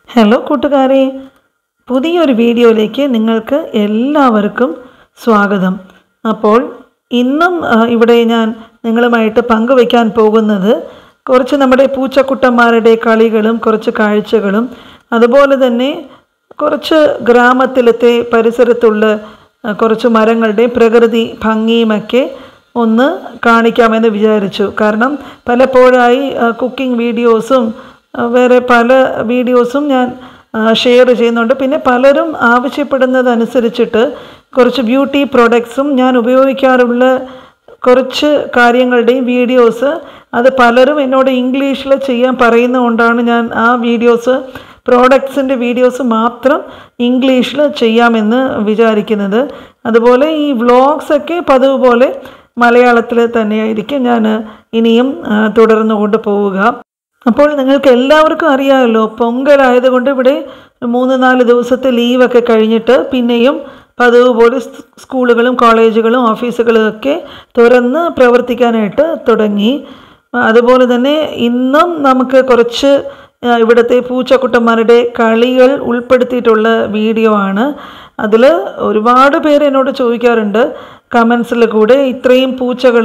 hello കൂട്ടുകാരെ പുതിയൊരു വീഡിയോയിലേക്ക് നിങ്ങൾക്ക് എല്ലാവർക്കും സ്വാഗതം അപ്പോൾ ഇന്നും ആ, ഇവിടെ ഞാൻ നിങ്ങളുമായിട്ട് പങ്കുവയ്ക്കാൻ പോകുന്നത് കുറച്ച് നമ്മുടെ പൂച്ചക്കുട്ടന്മാരുടെ കളികളും കുറച്ച് കാഴ്ചകളും അതുപോലെ തന്നെ കുറച്ച് ഗ്രാമത്തിലത്തെ പരിസരത്തുള്ള ആ, കുറച്ച് മരങ്ങളുടെ പ്രകൃതി ഭംഗിയുമൊക്കെ ഒന്ന് കാണിക്കാമെന്ന് വിചാരിച്ചു കാരണം പലപ്പോഴായി കുക്കിംഗ് വീഡിയോസും ആ, വേറെ പല വീഡിയോസും ഞാൻ ഷെയർ ചെയ്യുന്നുണ്ട് പിന്നെ പലരും ആവശ്യപ്പെടുന്നതനുസരിച്ചിട്ട് കുറച്ച് ബ്യൂട്ടി പ്രോഡക്ട്സും ഞാൻ ഉപയോഗിക്കാറുള്ള കുറച്ച് കാര്യങ്ങളുടെയും വീഡിയോസ് അത് പലരും എന്നോട് ഇംഗ്ലീഷിൽ ചെയ്യാൻ പറയുന്നതുകൊണ്ടാണ് ഞാൻ ആ വീഡിയോസ് പ്രോഡക്ട്സിൻ്റെ വീഡിയോസ് മാത്രം ഇംഗ്ലീഷിൽ ചെയ്യാമെന്ന് വിചാരിക്കുന്നത് അതുപോലെ ഈ വ്ളോഗ്സൊക്കെ പതിവ് പോലെ മലയാളത്തിൽ തന്നെയായിരിക്കും ഞാൻ ഇനിയും ആ, തുടർന്നു കൊണ്ട് പോവുക അപ്പോൾ നിങ്ങൾക്ക് എല്ലാവർക്കും അറിയാമല്ലോ പൊങ്കലായതുകൊണ്ട് ഇവിടെ മൂന്ന് നാല് ദിവസത്തെ ലീവൊക്കെ കഴിഞ്ഞിട്ട് പിന്നെയും പതിവ് പോലെ സ് സ്കൂളുകളും കോളേജുകളും ഓഫീസുകളും ഒക്കെ തുറന്ന് പ്രവർത്തിക്കാനായിട്ട് തുടങ്ങി അതുപോലെ തന്നെ ഇന്നും നമുക്ക് കുറച്ച് ആ, ഇവിടുത്തെ പൂച്ചക്കുട്ടന്മാരുടെ കളികൾ ഉൾപ്പെടുത്തിയിട്ടുള്ള വീഡിയോ ആണ് അതിൽ ഒരുപാട് പേര് എന്നോട് ചോദിക്കാറുണ്ട് കമൻസിൽ കൂടെ ഇത്രയും പൂച്ചകൾ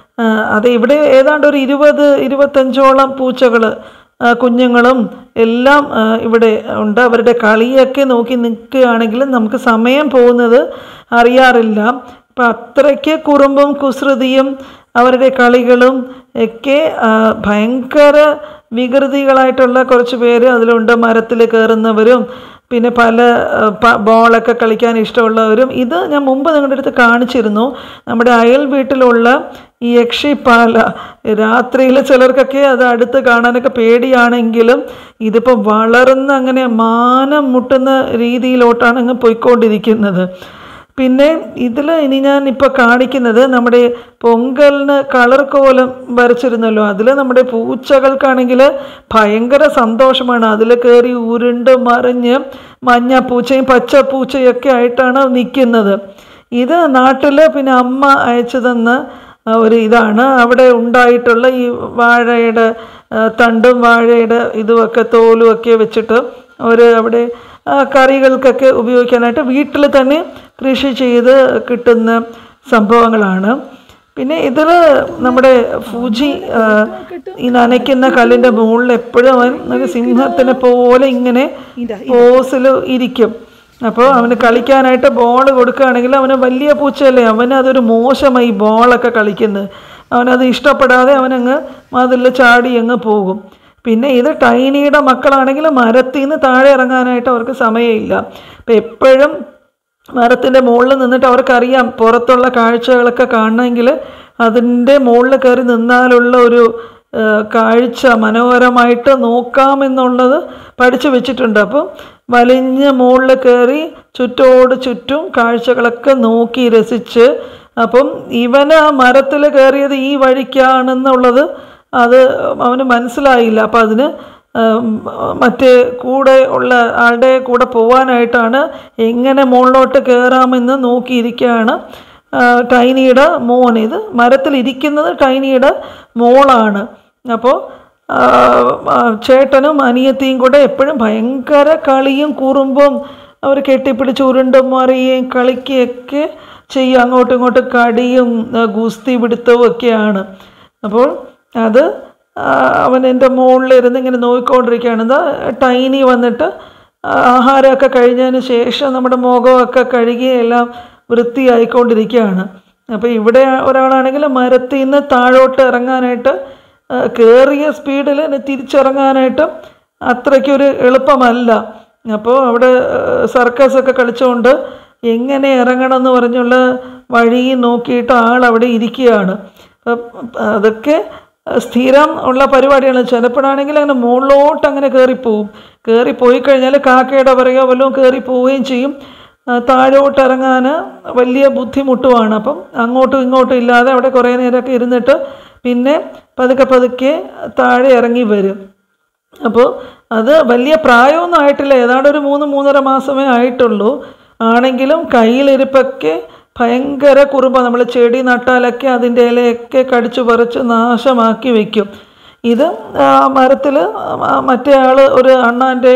അത് ഇവിടെ ഏതാണ്ട് ഒരു ഇരുപത് ഇരുപത്തഞ്ചോളം പൂച്ചകൾ കുഞ്ഞുങ്ങളും എല്ലാം ആ, ഇവിടെ ഉണ്ട് അവരുടെ കളിയൊക്കെ നോക്കി നിൽക്കുകയാണെങ്കിൽ നമുക്ക് സമയം പോകുന്നത് അറിയാറില്ല അപ്പം അത്രയ്ക്ക് കുറുമ്പും കുസൃതിയും അവരുടെ കളികളും ഒക്കെ ആ, ഭയങ്കര വികൃതികളായിട്ടുള്ള കുറച്ച് പേര് അതിലുണ്ട് മരത്തിൽ കയറുന്നവരും പിന്നെ പല ആ, പ- ബോളൊക്കെ കളിക്കാൻ ഇഷ്ടമുള്ളവരും ഇത് ഞാൻ മുമ്പ് നിങ്ങളുടെ അടുത്ത് കാണിച്ചിരുന്നു നമ്മുടെ അയൽ വീട്ടിലുള്ള ഈ യക്ഷിപ്പാല രാത്രിയിൽ ചിലർക്കൊക്കെ അത് അടുത്ത് കാണാനൊക്കെ പേടിയാണെങ്കിലും ഇതിപ്പോൾ വളർന്ന് അങ്ങനെ മാനം മുട്ടുന്ന രീതിയിലോട്ടാണ് അങ്ങ് പോയിക്കൊണ്ടിരിക്കുന്നത് പിന്നെ ഇതിൽ ഇനി ഞാൻ ഇപ്പോൾ കാണിക്കുന്നത് നമ്മുടെ പൊങ്കലിന് കളർ കോലം വരച്ചിരുന്നല്ലോ അതിൽ നമ്മുടെ പൂച്ചകൾക്കാണെങ്കിൽ ഭയങ്കര സന്തോഷമാണ് അതിൽ കയറി ഉരുണ്ട് മറിഞ്ഞ് മഞ്ഞ പൂച്ചയും പച്ച പൂച്ചയൊക്കെ ആയിട്ടാണ് നിൽക്കുന്നത് ഇത് നാട്ടിൽ പിന്നെ അമ്മ അയച്ചു തന്ന ആ, ഒരു ഇതാണ് അവിടെ ഉണ്ടായിട്ടുള്ള ഈ വാഴയുടെ ആ, തണ്ടും വാഴയുടെ ഇതുമൊക്കെ തോലും ഒക്കെ വെച്ചിട്ട് അവർ അവിടെ ആ, കറികൾക്കൊക്കെ ഉപയോഗിക്കാനായിട്ട് വീട്ടിൽ തന്നെ കൃഷി ചെയ്ത് കിട്ടുന്ന സംഭവങ്ങളാണ് പിന്നെ ഇതിൽ നമ്മുടെ ഫൂജി ആ, ഈ നനയ്ക്കുന്ന കല്ലിൻ്റെ മുകളിൽ എപ്പോഴും അവൻ ഒരു സിംഹത്തിനെ പോലെ ഇങ്ങനെ പോസിൽ ഇരിക്കും അപ്പോൾ അവന് കളിക്കാനായിട്ട് ബോൾ കൊടുക്കുകയാണെങ്കിൽ അവന് വലിയ പൂച്ചയല്ലേ അവന് അതൊരു മോശമായി ബോളൊക്കെ കളിക്കുന്നത് അവനത് ഇഷ്ടപ്പെടാതെ അവനങ്ങ് മതിൽ ചാടി അങ്ങ് പോകും പിന്നെ ഇത് ടൈനിയുടെ മക്കളാണെങ്കിൽ മരത്തിൽ നിന്ന് താഴെ ഇറങ്ങാനായിട്ട് അവർക്ക് സമയമില്ല അപ്പം എപ്പോഴും മരത്തിൻ്റെ മുകളിൽ നിന്നിട്ട് അവർക്കറിയാം പുറത്തുള്ള കാഴ്ചകളൊക്കെ കാണണമെങ്കിൽ അതിൻ്റെ മുകളിൽ കയറി നിന്നാലുള്ള ഒരു ആ, കാഴ്ച മനോഹരമായിട്ട് നോക്കാമെന്നുള്ളത് പഠിച്ചു വെച്ചിട്ടുണ്ട് അപ്പം വലിഞ്ഞ് മുകളിൽ കയറി ചുറ്റോട് ചുറ്റും കാഴ്ചകളൊക്കെ നോക്കി രസിച്ച് അപ്പം ഇവന് ആ മരത്തിൽ കയറിയത് ഈ വഴിക്കാണെന്നുള്ളത് അത് അവന് മനസ്സിലായില്ല അപ്പം അതിന് ഉം, മറ്റേ കൂടെ ഉള്ള ആളുടെ കൂടെ പോവാനായിട്ടാണ് എങ്ങനെ മുകളിലോട്ട് കയറാമെന്ന് നോക്കിയിരിക്കുകയാണ് ആ, ടൈനിയുടെ മോൻ ഇത് മരത്തിലിരിക്കുന്നത് ടൈനിയുടെ മോളാണ് അപ്പോൾ ആ, ആ, ചേട്ടനും അനിയത്തിയും കൂടെ എപ്പോഴും ഭയങ്കര കളിയും കുറുമ്പും അവർ കെട്ടിപ്പിടിച്ച് ഉരുണ്ടും മറിയുകയും കളിക്കുകയൊക്കെ ചെയ്യും അങ്ങോട്ടും ഇങ്ങോട്ടും കടിയും ആ, ഗുസ്തി പിടുത്തവും ഒക്കെയാണ് അപ്പോൾ അത് ആ, അവൻ എൻ്റെ മുകളിലിരുന്ന് ഇങ്ങനെ നോക്കിക്കൊണ്ടിരിക്കുകയാണ് ഇതാ ടൈനി വന്നിട്ട് ആ, ആഹാരമൊക്കെ കഴിഞ്ഞതിന് ശേഷം നമ്മുടെ മുഖമൊക്കെ കഴുകി എല്ലാം വൃത്തിയായിക്കൊണ്ടിരിക്കുകയാണ് അപ്പോൾ ഇവിടെ ഒരാളാണെങ്കിൽ മരത്തിൽ നിന്ന് താഴോട്ട് ഇറങ്ങാനായിട്ട് ആ, കയറിയ സ്പീഡിൽ തിരിച്ചിറങ്ങാനായിട്ട് അത്രയ്ക്കൊരു എളുപ്പമല്ല അപ്പോൾ അവിടെ സർക്കസൊക്കെ കളിച്ചുകൊണ്ട് എങ്ങനെ ഇറങ്ങണം എന്ന് പറഞ്ഞുള്ള വഴി നോക്കിയിട്ട് ആൾ അവിടെ ഇരിക്കുകയാണ് അപ്പം അതൊക്കെ സ്ഥിരം ഉള്ള പരിപാടിയാണ് ചിലപ്പോഴാണെങ്കിൽ അങ്ങനെ മുകളിലോട്ട് അങ്ങനെ കയറിപ്പോവും കയറിപ്പോയി കഴിഞ്ഞാൽ കാക്കയുടെ പുറകെ വല്ലതും കയറി പോവുകയും ചെയ്യും ആ, താഴോട്ട് ഇറങ്ങാൻ വലിയ ബുദ്ധിമുട്ടുമാണ് അപ്പം അങ്ങോട്ടും ഇങ്ങോട്ടും ഇല്ലാതെ അവിടെ കുറേ നേരമൊക്കെ ഇരുന്നിട്ട് പിന്നെ പതുക്കെ പതുക്കെ താഴെ ഇറങ്ങി വരും അപ്പോൾ അത് വലിയ പ്രായമൊന്നും ആയിട്ടില്ല ഏതാണ്ട് ഒരു മൂന്ന് മൂന്നര മാസമേ ആയിട്ടുള്ളൂ ആണെങ്കിലും കയ്യിലിരിപ്പൊക്കെ ഭയങ്കര കുറുമ്പ നമ്മൾ ചെടി നട്ടാലൊക്കെ അതിൻ്റെ ഇലയൊക്കെ കടിച്ചു പറിച്ച് നാശമാക്കി വെക്കും ഇത് മരത്തിൽ മറ്റേ ആൾ ഒരു അണ്ണാൻ്റെ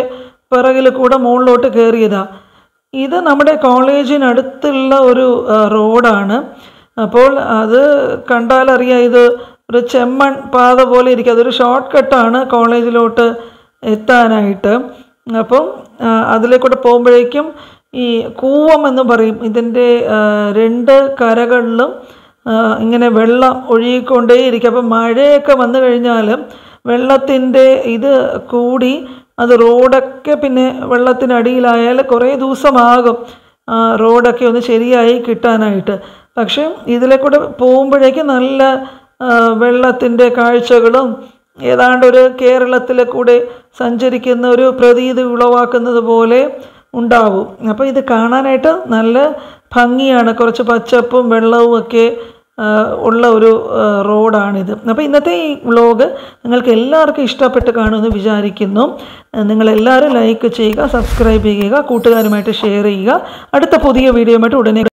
പിറകിൽ കൂടെ മുകളിലോട്ട് കയറിയതാണ് ഇത് നമ്മുടെ കോളേജിനടുത്തുള്ള ഒരു ആ, റോഡാണ് അപ്പോൾ അത് കണ്ടാലറിയാം ഇത് ഒരു ചെമ്മൺ പാത പോലെ ഇരിക്കും അതൊരു ഷോർട്ട് കട്ടാണ് കോളേജിലോട്ട് എത്താനായിട്ട് അപ്പം ആ, അതിലെ കൂടെ പോകുമ്പോഴേക്കും ഈ കൂവം എന്ന് പറയും ഇതിൻ്റെ ആ, രണ്ട് കരകളിലും ആ, ഇങ്ങനെ വെള്ളം ഒഴുകിക്കൊണ്ടേയിരിക്കും അപ്പം മഴയൊക്കെ വന്നു കഴിഞ്ഞാലും വെള്ളത്തിൻ്റെ ഇത് കൂടി അത് റോഡൊക്കെ പിന്നെ വെള്ളത്തിനടിയിലായാൽ കുറേ ദിവസമാകും ആ, റോഡൊക്കെ ഒന്ന് ശരിയായി കിട്ടാനായിട്ട് പക്ഷേ ഇതിലെ കൂടെ പോകുമ്പോഴേക്കും നല്ല വെള്ളത്തിൻ്റെ കാഴ്ചകളും ഏതാണ്ട് ഒരു കേരളത്തിലെ കൂടെ സഞ്ചരിക്കുന്ന ഒരു പ്രതീതി ഉളവാക്കുന്നത് പോലെ ഉണ്ടാവും അപ്പോൾ ഇത് കാണാനായിട്ട് നല്ല ഭംഗിയാണ് കുറച്ച് പച്ചപ്പും വെള്ളവും ഒക്കെ ആ, ഉള്ള ഒരു ആ, റോഡാണിത് അപ്പോൾ ഇന്നത്തെ ഈ വ്ളോഗ് നിങ്ങൾക്ക് എല്ലാവർക്കും ഇഷ്ടപ്പെട്ട് കാണുമെന്ന് വിചാരിക്കുന്നു നിങ്ങളെല്ലാവരും ലൈക്ക് ചെയ്യുക സബ്സ്ക്രൈബ് ചെയ്യുക കൂട്ടുകാരുമായിട്ട് ഷെയർ ചെയ്യുക അടുത്ത പുതിയ വീഡിയോയുമായിട്ട് ഉടനെ